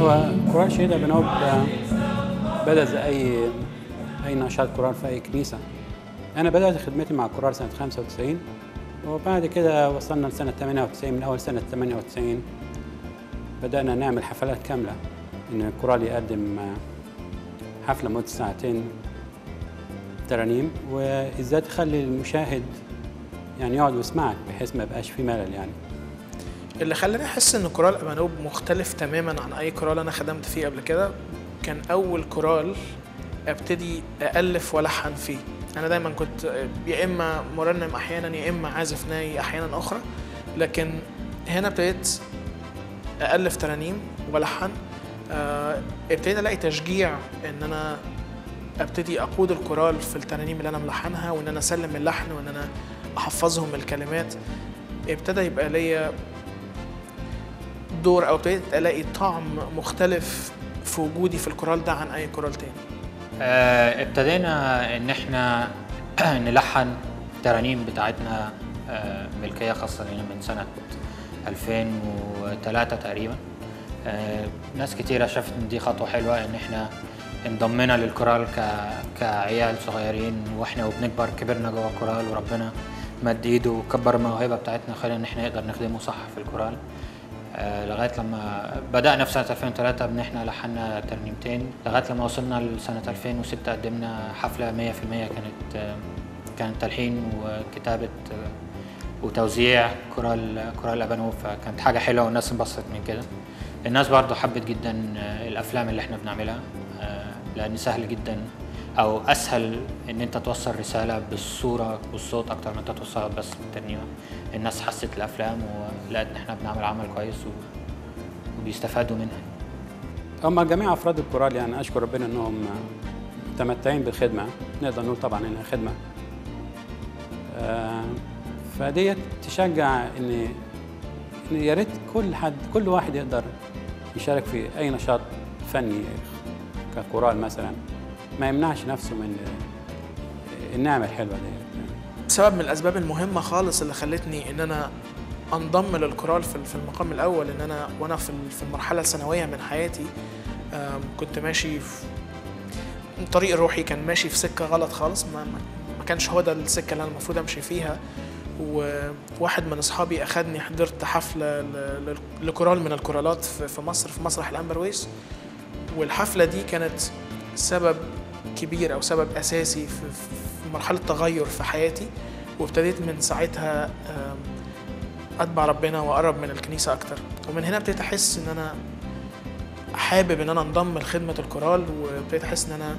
هو كورال شهيدة بنوب بدأ زي أي أي نشاط كورال في أي كنيسة أنا بدأت خدمتي مع كورال سنة 95 وبعد كده وصلنا لسنة 98 من أول سنة 98 بدأنا نعمل حفلات كاملة إن الكورال يقدم حفلة مدة ساعتين ترانيم وإزاي تخلي المشاهد يعني يقعد ويسمعك بحيث ما يبقاش في ملل يعني اللي خلاني احس ان كورال ابانوب مختلف تماما عن اي كورال انا خدمت فيه قبل كده كان اول كورال ابتدي الف والحن فيه انا دايما كنت يا اما مرنم احيانا يا اما عازف ناي احيانا اخرى لكن هنا ابتديت الف ترانيم والحن آه، ابتديت الاقي تشجيع ان انا ابتدي اقود الكورال في الترانيم اللي انا ملحنها وان انا اسلم اللحن وان انا احفظهم الكلمات ابتدى يبقى ليا دور او ابتديت الاقي طعم مختلف في وجودي في الكورال ده عن اي كورال تاني آه، ابتدينا ان احنا نلحن الترانيم بتاعتنا آه، ملكيه خاصه لنا من سنه 2003 تقريبا آه، ناس كتيرة شافت ان دي خطوة حلوة ان احنا انضمينا للكورال ك... كعيال صغيرين واحنا وبنكبر كبرنا جوه الكورال وربنا مد ايده وكبر الموهبة بتاعتنا خلينا ان احنا نقدر نخدمه صح في الكورال آه، لغاية لما بدأنا في سنة 2003 بان احنا لحنا ترنيمتين لغاية لما وصلنا لسنة 2006 قدمنا حفلة 100% كانت آه، كانت تلحين وكتابة آه، وتوزيع كورال كورال ابانوب فكانت حاجة حلوة والناس انبسطت من كده الناس برضه حبت جدا آه، الافلام اللي احنا بنعملها آه، لان سهل جدا او اسهل ان انت توصل رساله بالصوره والصوت اكتر من انت توصلها بس بالترنيمه الناس حست الافلام ولقت ان احنا بنعمل عمل كويس و... وبيستفادوا منها هم جميع افراد الكورال يعني اشكر ربنا انهم متمتعين بالخدمه نقدر نقول طبعا انها خدمه آه، فديت تشجع ان ان يا ريت كل حد كل واحد يقدر يشارك في اي نشاط فني ككورال مثلا ما يمنعش نفسه من النعمه الحلوه ديت سبب من الاسباب المهمه خالص اللي خلتني ان انا انضم للكورال في في المقام الاول ان انا وانا في في المرحله الثانويه من حياتي آم، كنت ماشي في الطريق الروحي كان ماشي في سكه غلط خالص ما ما- ما كانش هو ده السكه اللي انا المفروض امشي فيها وواحد من اصحابي اخدني حضرت حفله ل- ل- لكورال من الكورالات في في مصر في مسرح الامبرويس والحفله دي كانت سبب كبير او سبب اساسي في في مرحله تغير في حياتي وابتديت من ساعتها آم، اتبع ربنا واقرب من الكنيسه اكتر ومن هنا ابتديت احس ان انا حابب ان انا انضم لخدمه الكورال وابتديت احس ان انا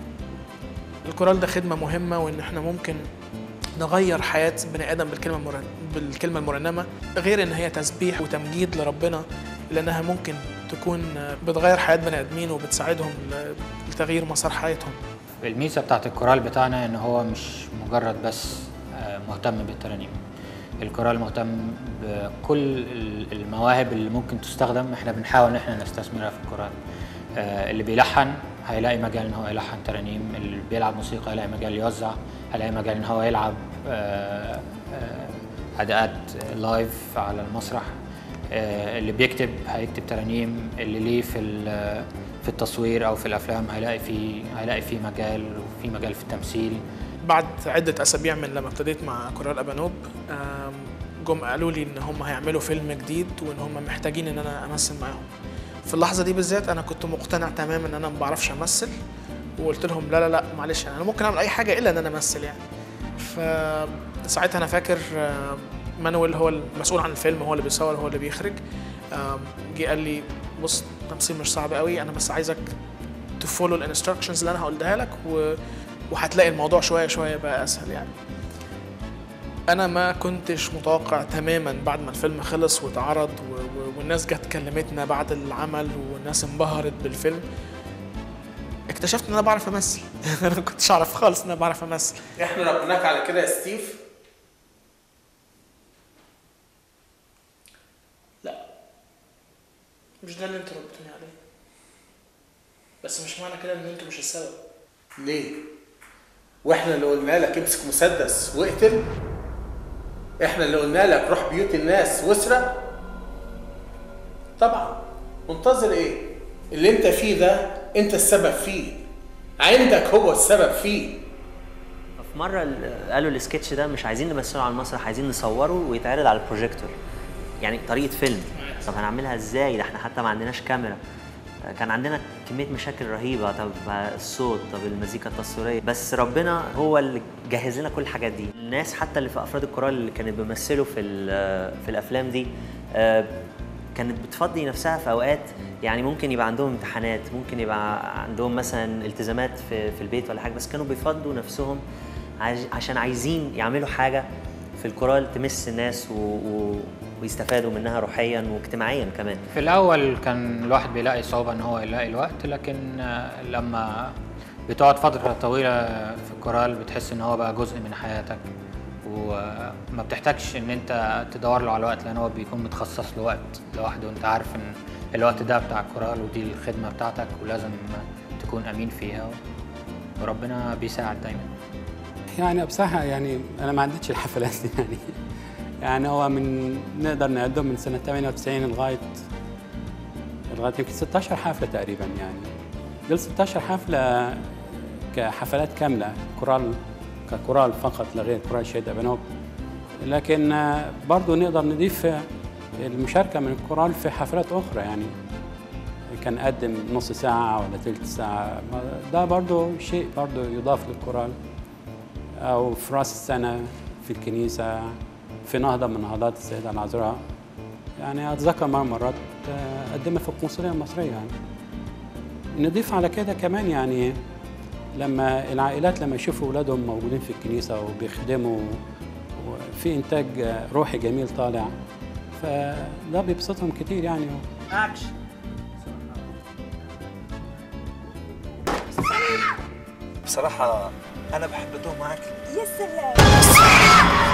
الكورال ده خدمه مهمه وان احنا ممكن نغير حياه بني ادم بالكلمه المرن... بالكلمه المرنمه غير ان هي تسبيح وتمجيد لربنا لانها ممكن تكون بتغير حياه بني ادمين وبتساعدهم ل- لتغيير مسار حياتهم الميزه بتاعت الكورال بتاعنا ان هو مش مجرد بس آه، مهتم بالترانيم الكورال مهتم بكل ال- المواهب اللي ممكن تستخدم احنا بنحاول ان احنا نستثمرها في الكورال آه، اللي بيلحن هيلاقي مجال ان هو يلحن ترانيم اللي بيلعب موسيقى هيلاقي مجال يوزع هيلاقي مجال ان هو يلعب آه، آه، اداءات لايف على المسرح آه، اللي بيكتب هيكتب ترانيم اللي ليه في ال- في التصوير او في الافلام هيلاقي في هيلاقي في مجال وفي مجال في التمثيل بعد عدة أسابيع من لما ابتديت مع كورال أبانوب آم، جم قالوا لي إن هم هيعملوا فيلم جديد وإن هم محتاجين إن أنا أمثل معاهم في اللحظة دي بالذات أنا كنت مقتنع تماما إن أنا ما بعرفش أمثل وقلت لهم لا لا لا معلش يعني أنا ممكن أعمل أي حاجة إلا إن أنا أمثل يعني فساعتها أنا فاكر آم، مانويل هو المسؤول عن الفيلم هو اللي بيصور هو اللي بيخرج آم، جه قال لي بص التمثيل مش صعب قوي أنا بس عايزك تفولو الانستراكشنز اللي أنا هقولها لك و وهتلاقي الموضوع شويه شويه بقى اسهل يعني انا ما كنتش متوقع تماما بعد ما الفيلم خلص واتعرض و... و... والناس جت كلمتنا بعد العمل والناس انبهرت بالفيلم اكتشفت ان انا بعرف امثل انا ما كنتش اعرف خالص ان انا بعرف امثل احنا ربناك على كده يا ستيف لا مش ده اللي انتوا ربيتوني عليه بس مش معنى كده ان انتوا مش السبب ليه؟ واحنا اللي قلنا لك امسك مسدس واقتل؟ احنا اللي قلنا لك روح بيوت الناس واسرق؟ طبعا منتظر ايه؟ اللي انت فيه ده انت السبب فيه عندك هو السبب فيه في مره ال- قالوا السكتش ده مش عايزين نمثله على المسرح عايزين نصوره ويتعرض على البروجيكتور يعني طريقه فيلم طب هنعملها ازاي ده احنا حتى ما عندناش كاميرا كان عندنا كميه مشاكل رهيبه طب الصوت طب المزيكا التصويريه بس ربنا هو اللي جهز لنا كل الحاجات دي الناس حتى اللي في افراد الكورال اللي كانت بيمثلوا في ال- في الافلام دي آه، كانت بتفضي نفسها في اوقات يعني ممكن يبقى عندهم امتحانات ممكن يبقى عندهم مثلا التزامات في, في البيت ولا حاجه بس كانوا بيفضوا نفسهم عايز- عشان عايزين يعملوا حاجه في الكورال تمس الناس و... و... ويستفادوا منها روحيا واجتماعيا كمان في الأول كان الواحد بيلاقي صعوبة إن هو يلاقي الوقت لكن آه، لما بتقعد فترة طويلة في الكورال بتحس إن هو بقى جزء من حياتك وما بتحتاجش إن أنت تدور له على وقت لأن هو بيكون متخصص له وقت لوحده وأنت عارف إن الوقت ده بتاع الكورال ودي الخدمة بتاعتك ولازم تكون أمين فيها وربنا بيساعد دايما يعني بصراحة يعني أنا ما عدتش الحفلات دي يعني يعني هو من نقدر نعده من سنة 98 لغاية لغاية يمكن 16 حفلة تقريبا يعني دول 16 حفلة كحفلات كاملة كورال ككورال فقط لا غير كورال شهيد أبنوب لكن آه، برضو نقدر نضيف آه، المشاركة من الكورال في حفلات أخرى يعني كان قدم نص ساعة ولا تلت ساعة ده برضو شيء برضو يضاف للكورال أو في رأس السنة في الكنيسة في نهضة من نهضات السيدة العذراء يعني أتذكر مرة مرات آه، قدمها في القنصلية المصرية يعني نضيف على كده كمان يعني لما العائلات لما يشوفوا أولادهم موجودين في الكنيسة وبيخدموا وفي إنتاج آه، روحي جميل طالع فده بيبسطهم كتير يعني بصراحة أنا بحب أتوه معاك يا سلام